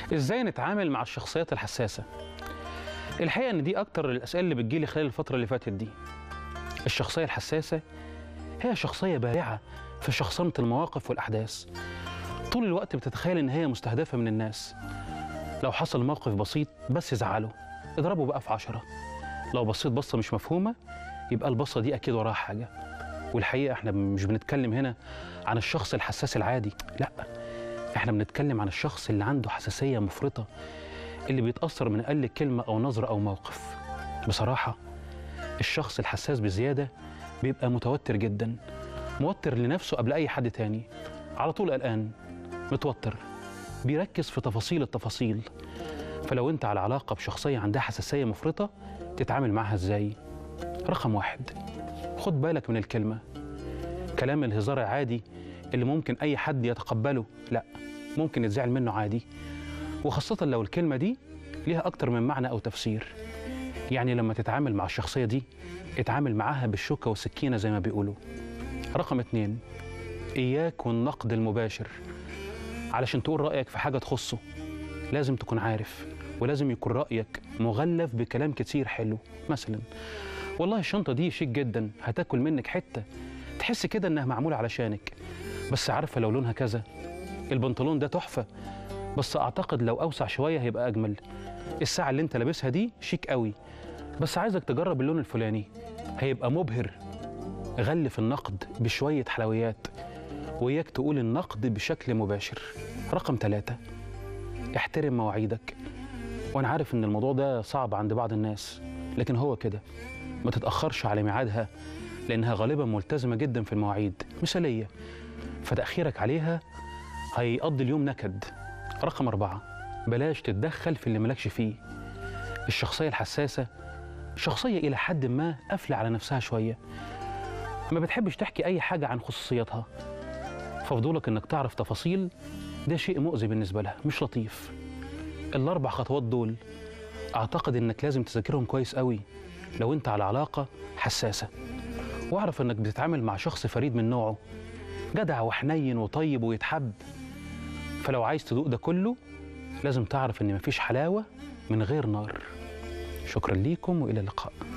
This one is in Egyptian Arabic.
ازاي نتعامل مع الشخصيات الحساسه الحقيقه ان دي اكتر الاسئله اللي بتجيلي خلال الفتره اللي فاتت دي الشخصيه الحساسه هي شخصيه بارعه في شخصنه المواقف والاحداث طول الوقت بتتخيل ان هي مستهدفه من الناس لو حصل موقف بسيط بس يزعله اضربه بقى في عشرة لو بصيت بصه مش مفهومه يبقى البصه دي اكيد وراها حاجه والحقيقه احنا مش بنتكلم هنا عن الشخص الحساس العادي لا احنا بنتكلم عن الشخص اللي عنده حساسيه مفرطه اللي بيتاثر من اقل كلمه او نظره او موقف بصراحه الشخص الحساس بزياده بيبقى متوتر جدا موتر لنفسه قبل اي حد تاني على طول قلقان متوتر بيركز في تفاصيل التفاصيل فلو انت على علاقه بشخصيه عندها حساسيه مفرطه تتعامل معاها ازاي رقم واحد خد بالك من الكلمه كلام الهزار العادي اللي ممكن اي حد يتقبله لا ممكن يتزعل منه عادي وخاصه لو الكلمه دي ليها اكتر من معنى او تفسير يعني لما تتعامل مع الشخصيه دي اتعامل معاها بالشوكه والسكينه زي ما بيقولوا رقم اتنين اياك والنقد المباشر علشان تقول رايك في حاجه تخصه لازم تكون عارف ولازم يكون رايك مغلف بكلام كتير حلو مثلا والله الشنطه دي شيك جدا هتاكل منك حته تحس كده انها معموله علشانك بس عارفه لو لونها كذا البنطلون ده تحفه بس اعتقد لو اوسع شويه هيبقى اجمل الساعه اللي انت لابسها دي شيك قوي بس عايزك تجرب اللون الفلاني هيبقى مبهر غلف النقد بشويه حلويات وإياك تقول النقد بشكل مباشر رقم ثلاثة احترم مواعيدك وأنا عارف إن الموضوع ده صعب عند بعض الناس لكن هو كده ما تتأخرش على ميعادها لأنها غالبا ملتزمة جدا في المواعيد مثالية فتأخيرك عليها هيقضي اليوم نكد رقم أربعة بلاش تتدخل في اللي مالكش فيه الشخصية الحساسة شخصية إلى حد ما قافلة على نفسها شوية ما بتحبش تحكي أي حاجة عن خصوصياتها ففضولك إنك تعرف تفاصيل ده شيء مؤذي بالنسبة لها مش لطيف الأربع خطوات دول أعتقد إنك لازم تذاكرهم كويس قوي لو أنت على علاقة حساسة واعرف إنك بتتعامل مع شخص فريد من نوعه جدع وحنين وطيب ويتحب فلو عايز تدوق ده كله لازم تعرف إن مفيش حلاوة من غير نار شكرا ليكم وإلى اللقاء